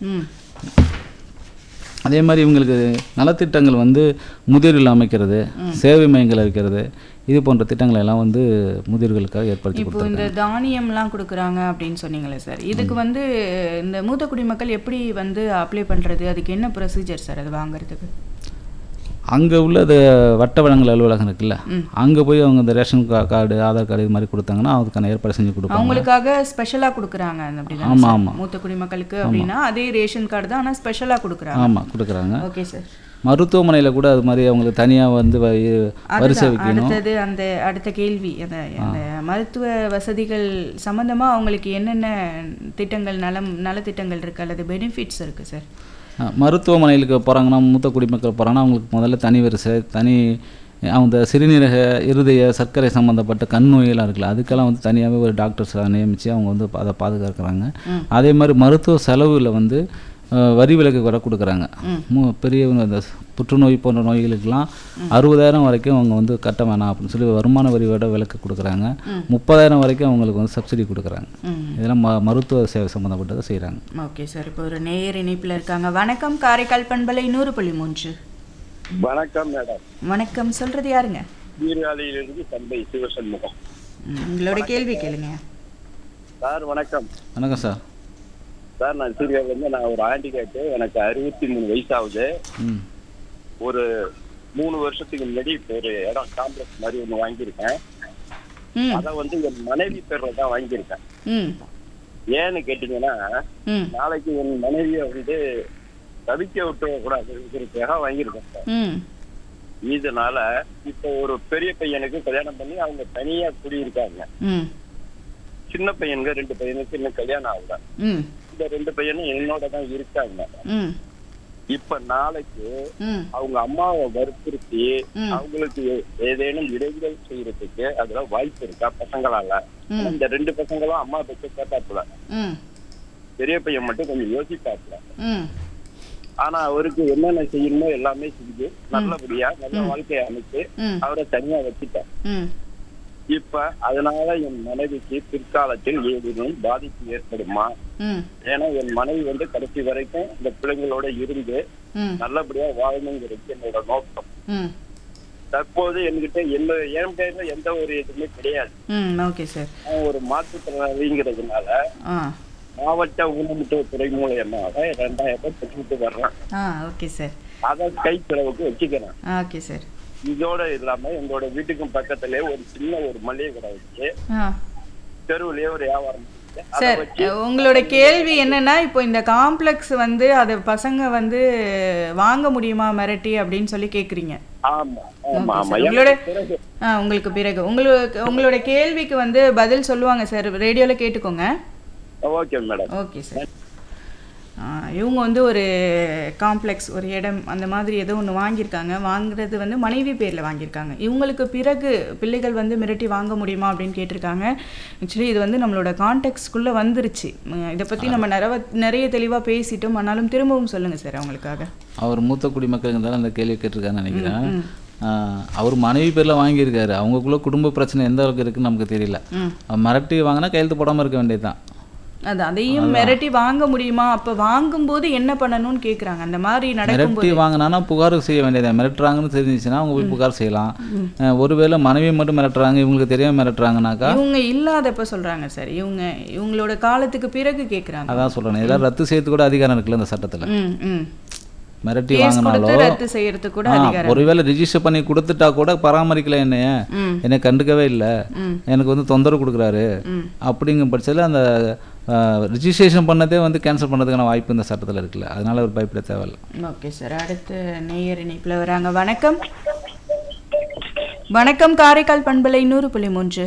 ம் அதே மாதிரி இவங்களுக்கு நலத்திட்டங்கள் வந்து முதியோர்கள் அமைக்கிறது சேவை மையங்கள் வைக்கிறது இது போன்ற திட்டங்களை எல்லாம் வந்து முதியோர்களுக்காக ஏற்படுத்தி இப்போ இந்த தானியம்லாம் கொடுக்குறாங்க அப்படின்னு சொன்னீங்களே சார் இதுக்கு வந்து இந்த மூத்த குடிமக்கள் எப்படி வந்து அப்ளை பண்ணுறது அதுக்கு என்ன ப்ரொசீஜர் சார் அது வாங்குறதுக்கு அங்கே உள்ள அது வட்ட வழங்கல் அலுவலகம் இருக்குல்ல ம். அங்கே போய் அவங்க இந்த ரேஷன் கா கார்டு ஆதார் கார்டு இது மாதிரி கொடுத்தாங்கன்னா அதுக்கான ஏற்பாடு செஞ்சு கொடுப்பாங்க அவங்களுக்காக ஸ்பெஷலாக கொடுக்குறாங்க அந்த அப்படி ஆமா, ஆமா. மூத்த குடிமக்களுக்கு அப்படின்னா அதே ரேஷன் கார்டு தான் ஆனால் ஸ்பெஷலாக கொடுக்குறாங்க ஆமாம் கொடுக்குறாங்க ஓகே சார் மருத்துவமனையில் கூட அது மாதிரி அவங்களுக்கு தனியாக வந்து வ- வரிசை அதுதான் வைக்கணும் அடுத்தது அந்த அடுத்த கேள்வி அந்த அந்த மருத்துவ வசதிகள் சம்பந்தமா அவங்களுக்கு என்னென்ன திட்டங்கள் நலம் நலத்திட்டங்கள் இருக்கு அல்லது பெனிஃபிட்ஸ் இருக்கு சார் ஆ, மருத்துவமனைகளுக்கு போகிறாங்கன்னா மூத்த குடிமக்கள் போகிறாங்கன்னா அவங்களுக்கு முதல்ல தனி வரிசை தனி அவங்க சிறுநீரக இருதய சர்க்கரை சம்மந்தப்பட்ட கண் நோயெல்லாம் இருக்குல்ல அதுக்கெல்லாம் வந்து தனியாகவே ஒரு டாக்டர்ஸ் நியமித்து அவங்க வந்து அதை பாதுகாக்கிறாங்க அதே மாதிரி மருத்துவ செலவில் வந்து ஆ, வரி விலக்கு வர கொடுக்குறாங்க மு- பெரிய இந்த புற்றுநோய் போன்ற நோய்களுக்கெல்லாம் அறுபதாயிரம் வரைக்கும் அவங்க வந்து கட்ட வேணாம் அப்படின்னு சொல்லி வருமான வரியோட விலக்கு கொடுக்குறாங்க முப்பதாயிரம் வரைக்கும் அவங்களுக்கு வந்து சப்சிடி கொடுக்குறாங்க ம் இதெல்லாம் ம மருத்துவ சேவை சம்மந்தப்பட்டதை செய்கிறாங்க ஓகே சார் இப்போ ஒரு நேயர் இணைப்பில் இருக்காங்க வணக்கம் காரைக்கால் பண்பலை நூறு புள்ளி மூன்று வணக்கம் மேடம் வணக்கம் சொல்றது யாருங்க சீர்காழியிலிருந்து தந்தை சிவசண்முகம் ம், உங்களோட கேள்வி கேளுங்க சார் வணக்கம் வணக்கம் சார் சார் நான் சீர்காழியிலேருந்து நான் ஒரு ஆண்டிகேட்டு எனக்கு அறுபத்தி மூணு வயசாகுது ம் ஒரு மூணு வருஷத்துக்கு முன்னாடி இப்போ ஒரு இடம் காம்ப்ளெக்ஸ் மாதிரி ஒன்று வாங்கியிருக்கேன் ம் அதை வந்து என் மனைவி பேரில் தான் வாங்கியிருக்கேன் ம் ஏன்னு கேட்டிங்கன்னா ம் நாளைக்கு என் மனைவியை வந்து தவிக்க விட்டுறக்கூடாதுங்கிறதுக்காக வாங்கியிருக்கேன் சார் ம் இதனால இப்போ ஒரு பெரிய பையனுக்கு கல்யாணம் பண்ணி அவங்க தனியா குடியிருக்காங்க ம் சின்ன பையனுக்கு ரெண்டு பையனுக்கு இன்னும் கல்யாணம் ஆகல ம் இந்த ரெண்டு பையனும் என்னோட தான் இருக்காங்க ம் இப்ப நாளைக்கு ம் அவங்க அம்மாவை வற்புறுத்தி ம். அவங்களுக்கு ஏ- ஏதேனும் இடைஞ்சல் செய்யறதுக்கு அதுல வாய்ப்பு இருக்கா பசங்களால ம். ஆனா இந்த ரெண்டு பசங்களும் அம்மா பத்தி கேட்டாப்புல ம் பெரிய பையன் மட்டும் கொஞ்சம் யோசிப்பாப்புல ம் ஆனா அவருக்கு என்னென்ன செய்யணுமோ எல்லாமே செஞ்சு நல்லபடியா நல்ல வாழ்க்கையை அமைச்சு ம் அவரை தனியா வச்சுட்டேன் ம் இப்ப அதனால என் மனைவிக்கு பிற்காலத்தில் ஏதேனும் பாதிப்பு ஏற்படுமா ம் ஏன்னா என் மனைவி வந்து கடைசி வரைக்கும் இந்த பிள்ளைங்களோட இருந்து ம் நல்லபடியா வாழணுங்கிறது என்னோட நோக்கம் ம் தற்போது என்கிட்ட எந்த என் பேர்ல எந்த ஒரு இதுவுமே கிடையாது ம் ஓகே சார் நான் ஒரு மாற்றுத்திறனாளிங்கிறதுனால ஆ மாவட்ட ஊனமுற்றுத்துறை மூலியமாக ரெண்டாயிரம் ரூபாய் பெற்றுட்டு வர்றேன் ஆ ஓகே சார் அதை கை செலவுக்கு வச்சுக்கிறேன் ஓகே சார் இதோட இல்லாம எங்களோட வீட்டுக்கும் பக்கத்திலே ஒரு சின்ன ஒரு மளிகை கடை வச்சு ஆ தெருவுலயே ஒரு வியாபாரம் செஞ்சு அதை சார் வச்சு உங்களோட கேள்வி என்னன்னா இப்போ இந்த காம்ப்ளெக்ஸ் வந்து அது பசங்க வந்து வாங்க முடியுமா மிரட்டி அப்படின்னு சொல்லி கேக்குறீங்க ஆமா ஆமா Okay, ஆமா sir. உங்களோட எனக்கு பிறகு ஆ உங்களுக்கு பிறகு உங்களுக்கு உங்களோட கேள்விக்கு வந்து பதில் சொல்லுவாங்க சார் ரேடியோல கேட்டுக்கோங்க ஓகே மேடம் ஓகே சார் ஆ, இவங்க வந்து ஒரு காம்ப்ளெக்ஸ் ஒரு இடம் அந்த மாதிரி ஏதோ ஒன்று வாங்கியிருக்காங்க வாங்குறது வந்து மனைவி பேரில் வாங்கியிருக்காங்க இவங்களுக்கு பிறகு பிள்ளைகள் வந்து மிரட்டி வாங்க முடியுமா அப்படின்னு கேட்டிருக்காங்க ஆக்சுவலி இது வந்து நம்மளோட கான்டெக்ட்ஸ்குள்ளே வந்துருச்சு ம், இதை பற்றி நம்ம நிறைய நிறைய தெளிவாக பேசிட்டோம் ஆனாலும் திரும்பவும் சொல்லுங்கள் சார் அவங்களுக்காக அவர் மூத்த குடிமக்களுங்கிறதால அந்த கேள்வி கேட்டிருக்காருன்னு நினைக்கிறேன் ஆஹ் அவர் மனைவி பேரில் வாங்கியிருக்காரு அவங்களுக்குள்ள குடும்ப பிரச்சனை எந்த அளவுக்கு இருக்குன்னு நமக்கு தெரியல ம் அவர் மிரட்டி வாங்கினா கையெழுத்து போடாமல் இருக்க வேண்டியதுதான் அது அதையும் மிரட்டி வாங்க முடியுமா அப்போ வாங்கும்போது என்ன பண்ணணும்னு கேட்குறாங்க அந்த மாதிரி நடக்கும்போது மிரட்டி வாங்கினானா புகார் செய்ய வேண்டியது மிரட்டுறாங்கன்னு தெரிஞ்சிச்சுன்னா அவங்க போய் புகார் செய்யலாம் ஆஹ் ஒருவேளை மனைவி மட்டும் மிரட்டுறாங்க இவங்களுக்கு தெரியாம மிரட்டுறாங்கனாக்கா இவங்க இல்லாதப்ப சொல்றாங்க சார் இவங்க இவங்களோட காலத்துக்கு பிறகு கேட்குறாங்க அதான் சொல்றேன் இதெல்லாம் ரத்து செய்யறது கூட அதிகாரம் இருக்குல்ல இந்த சட்டத்துல ம் ம் மிரட்டி கேஸ் கொடுத்து வாங்கினாலோ ரத்து செய்யறதுக்கு கூட ஆ, அதிகாரம் ஒருவேளை ரிஜிஸ்டர் பண்ணி கொடுத்துட்டா கூட பராமரிக்கல என்னைய ம் என்னை கண்டுக்கவே இல்லை ம் எனக்கு வந்து தொந்தரவு கொடுக்குறாரு ம் அப்படிங்கும் பட்சத்தில் அந்த ரிஜிஸ்ட்ரேஷன் பண்ணதே வந்து கேன்சல் பண்ணதுக்கான வாய்ப்பு இந்த சட்டத்தில் இருக்குல்ல அதனால அவர் பயப்பட தேவையில்லை ஓகே சார் அடுத்து நேயர் இணைப்பில் வராங்க வணக்கம் வணக்கம் காரைக்கால் பண்பலை நூறு புள்ளி மூன்று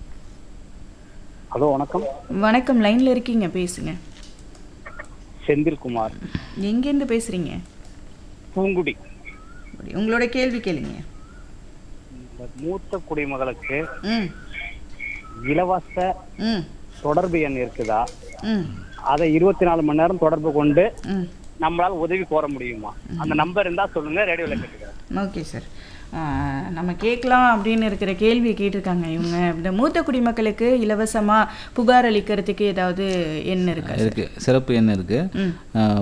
ஹலோ வணக்கம் வணக்கம் லைன்ல இருக்கீங்க பேசுங்க செந்தில்குமார் எங்கேருந்து பேசுறீங்க பூங்குடி உங்களோட கேள்வி கேளுங்க இந்த மூத்த குடிமகளுக்கு ம் இலவச ம் தொடர்பு எண் இருக்குதா ம் அதை இருபத்தி நாலு மணி நேரம் தொடர்பு கொண்டு ம் நம்மளால உதவி கோர முடியுமா அந்த நம்பர் இருந்தா சொல்லுங்க ரேடியோல கேட்டுக்கிறேன் ஓகே சார் நம்ம கேட்கலாம் அப்படின்னு இருக்கிற கேள்வி கேட்டிருக்காங்க இவங்க இந்த மூத்த குடிமக்களுக்கு இலவசமாக புகார் அளிக்கிறதுக்கு ஏதாவது எண் இருக்கா இருக்கு சிறப்பு எண் இருக்கு ம் ஆஹ்